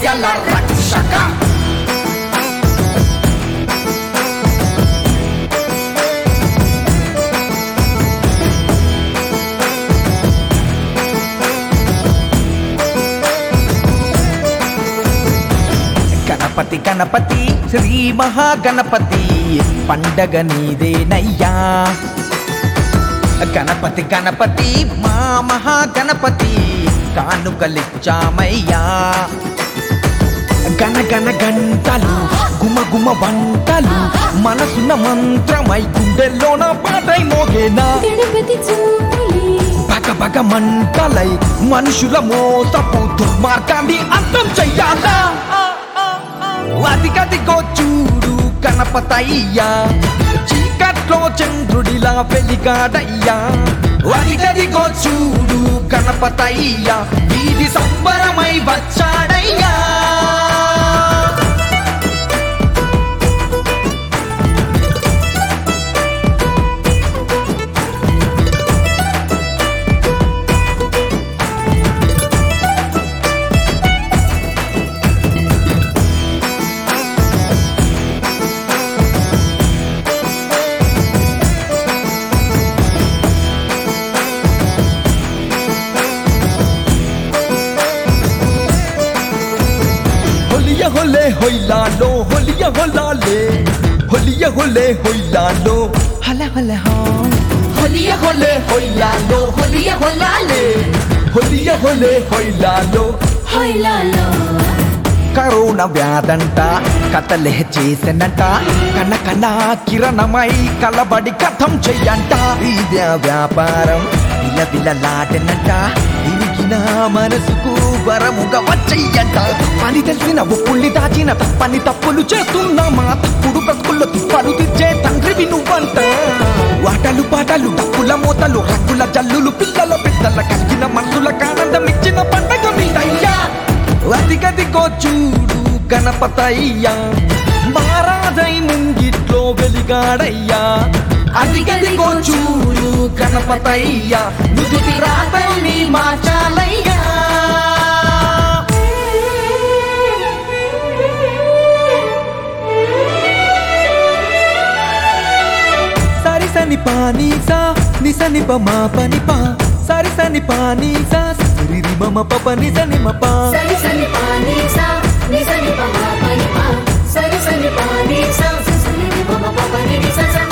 సమస్యల రక్షక గణపతి గణపతి శ్రీ మహాగణపతి పండగ నీదేనయ్యా గణపతి గణపతి మా మహాగణపతి కానుకలిచ్చామయ్యా గణ గణ గంటలు గుమ గుమ వంటలు మనసున్న మంత్రమై గుండెల్లోన పాటై మోగేనా గణపతి చూపులే బగ బగ మంటలై మనుషుల మోసపు దుర్మార్గాన్ని అంతం చెయ్యాలా అదిగదిగో చూడు గణపతయ్యా చీకట్లో చంద్రుడిలా వెలిగాడయ్యా అదిగదిగో చూడు గణపతయ్యా వీధి సంబరమై వచ్చాడయ్యా హొలియ హొలే హొయ్లాలో హొలియ హొలాలే హొలియ హొలే హొయ్లాలో హల హల హా హొలియ హొలే హొయ్యాలో హొలియ హొల్లాలే హొలియ హొలే హొయ్లాలో హొయ్లాలో కరోనా వ్యాధంట కథలే చేసెనంట కన కన కిరణమై కలబడి కథం చెయ్యంట విద్యా వ్యాపారం విల విలలాటనంట విరిగిన మనసుకు వరముగా వచ్చయ్యంట పని తెలిసిన ఒప్పుల్ని దాచిన తప్పని తప్పులు చేస్తున్నా మా తప్పుడు బ్రతుకుల్లో తిప్పలు తెచ్చే తండ్రివి నువ్వంట వాటలు పాటలు డప్పుల మూతలు రగ్గుల జల్లులు పిల్లల పెద్దల కలిగిన మనసులకు ఆనందం ఇచ్చిన పండగ మీదయ్యా అదిగదిగో చూడు గణపతయ్యా మహారాజై ముంగిట్లో వెలిగాడయ్యా అదిగదిగో చూడు గణపతయ్యా నుదుటి రాతల్ని మార్చాలయ్యా సరి సని పాని సా నిసని ప మా పని పా సరి సని పాని సా సరి రి మమ ప ప నిస ని మ పా సరి సని పాని సా ని సని ప మా పని పా సరి సని పాని సా సి సని ని ప మ ప ప ని ని స స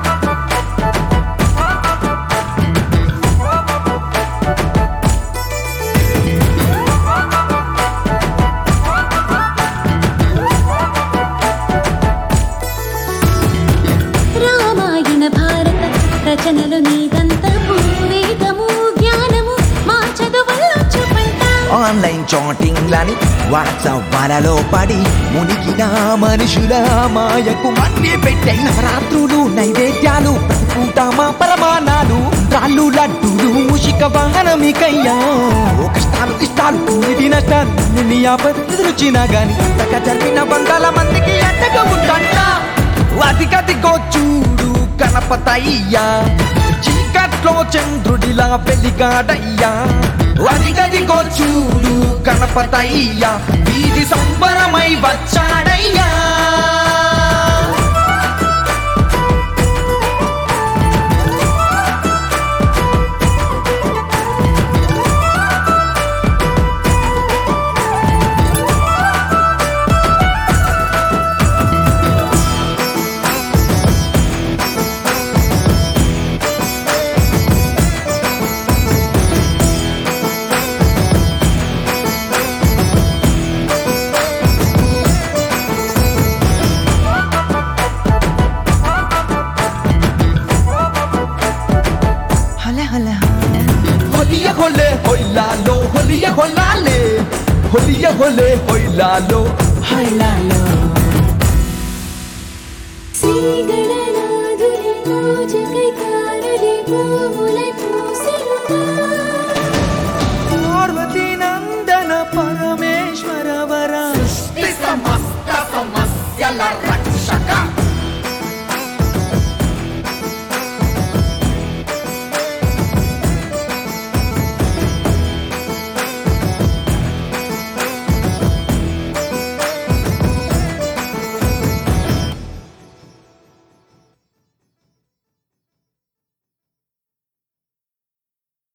రామాయణ భారత రచనలు నీదంతపు వేదము జ్ఞానము మా చదువుల్లో చూపంట ఆన్లైన్ చాటింగ్లని వాట్సాప్ వలలో పడి మునిగిన మనుషుల మాయకు మన్ని పెట్టే నవరాత్రులు నైవేద్యాలు ప్రతిపూట మా పరమానాలు రాళ్ళు లడ్డూలు ముషిక వాహనమికయ్యా ఓ కష్టాలు ఇష్టాలు ఇన్ని నష్టాలు నిన్ను ఆపదిరుచినా గాని అంతగా జరిగిన వందల మందికి అండగా ఉందంట అదిగదిగో చూడు గణపతయ్యా చీకట్లో చంద్రుడిలా వెలిగాడయ్యా అదిగదిగో చూడు గణపతయ్యా వీధి సంబరమై వచ్చాడయ్యా హల హల హొలియ హొలే హొయ్లాలో హొలియ హొలాలే హొలియ హొలే హొయ్లాలో హైలాలో శ్రీగణనాథుని పూజకై కారలి పువ్వులై పూసెనుగా. పార్వతీ నందన పరమేశ్వర వర సమస్త సమస్యల రక్షక